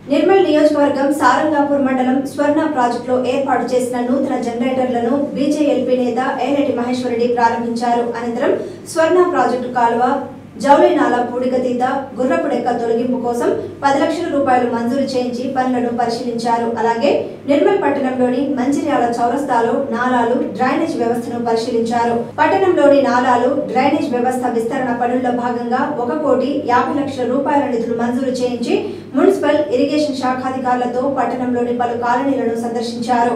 నిర్మల్ నియోజకవర్గం సారంగాపూర్ మండలం స్వర్ణ ప్రాజెక్టులో ఏర్పాటు చేసిన నూతన జనరేటర్లను బీజేఎల్పీ నేత ఏనటి మహేశ్వరరెడ్డి ప్రారంభించారు అనంతరం స్వర్ణ ప్రాజెక్టు కాలువ జౌళినాల పూడికతీత గుర్రపుడెక్క తొలగింపు కోసం పది లక్షల రూపాయలు మంజూరు చేయించి పనులను పరిశీలించారు అలాగే నిర్మల్ పట్టణంలోని మంచిర్యాల చౌరస్తాలో నాలాలు డ్రైనేజ్ వ్యవస్థను పరిశీలించారు పట్టణంలోని నాలాలు డ్రైనేజ్ వ్యవస్థ విస్తరణ పనుల్లో భాగంగా ఒక కోటి యాభై లక్షల రూపాయల నిధులు మంజూరు చేయించి మున్సిపల్ ఇరిగేషన్ శాఖాధికారులతో పట్టణంలోని పలు కాలనీలను సందర్శించారు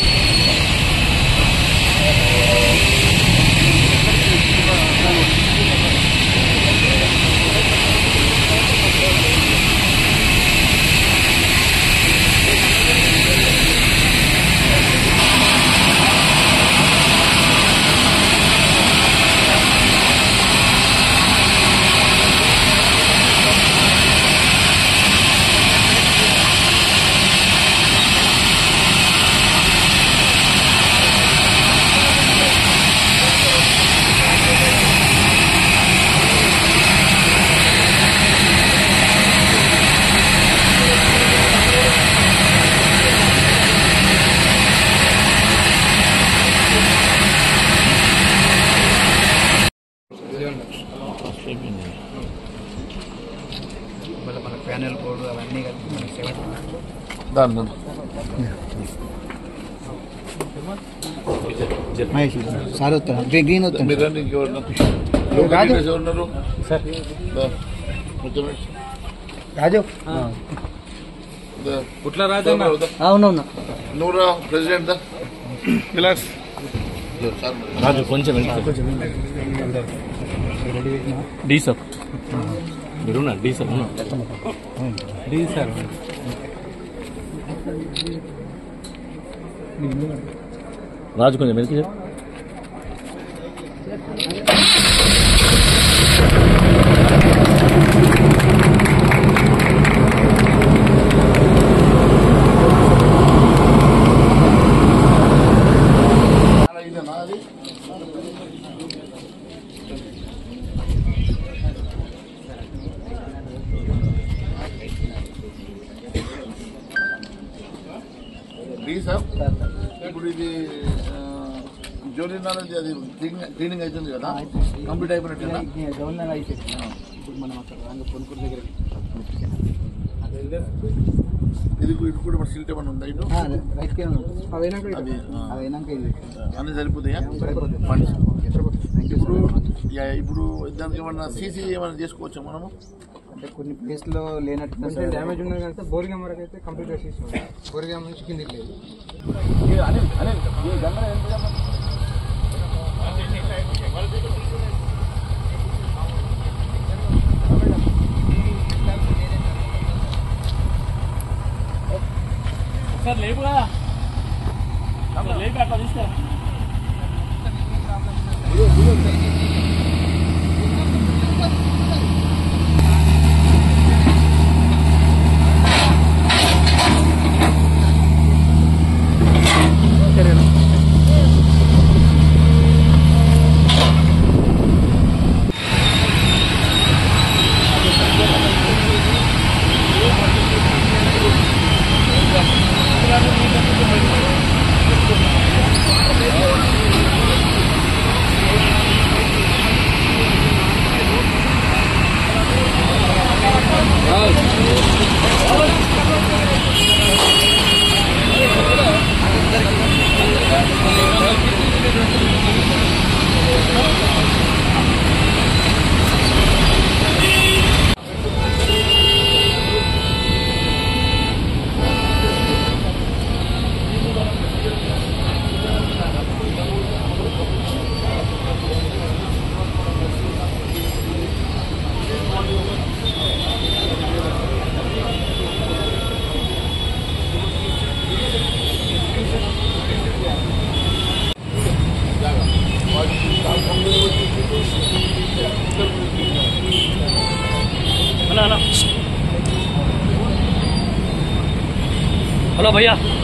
మళ్ళీ మన ప్యానెల్ బోర్డు అవన్నీ కలిపి మనకి సెవెన్ దాని మహేష్ సార్ వస్తాను గ్రీన్ వస్తాను మీరు రండి ఇంకెవరు రాజు. ఉన్నారు సార్ దా. కొంచెం ఇటు. రాజు దా. పుట్ల రాజు దా, దా. అవునవును నువ్వురా ప్రెసిడెంట్ దా విలాస్ సార్ రాజు కొంచెం డి సార్ మీరు ఉన్నారు డి సార్ ఉన్నా డి సార్ రాజు కొంచెం వెనక్కి చెప్పు. ఇదేనా అది డి సార్ ఇప్పుడు ఇది ఆ, జోలి నాలెడ్జ్ అది క్లీనింగ్ క్లీనింగ్ అవుతుంది కదా కంప్లీట్ అయిపోయినట్టేనా గవర్నర్ అయిపోయింది ఇప్పుడు మనం అక్కడ రాంగ పొనుకూరు దగ్గర ఇది కూ- ఇది కూడా సిల్ట్ ఏమైనా ఉందా ఇటు రైట్కే అది ఆ, అది అయినాక ఇది అన్ని సరిపోతాయా సరిపోతుంది. ఫండ్స్ థ్యాంక్ యూ ఇప్పుడు యా, ఇప్పుడు దానికి ఏమన్నా సీసీ ఏమైనా చేసుకోవచ్చా మనము అంటే కొన్ని ప్లేస్లో లేనట్టు కొంచెం డ్యామేజ్ ఉన్నది కానీ సార్ బోరిగం వరకు అయితే కంప్లీట్ చేసేసాం బోరిగం నుంచి కిందికి లేదు సార్ లేపు కదా సార్ లేపు అట్లా తీసుకురా హలో భయ్యా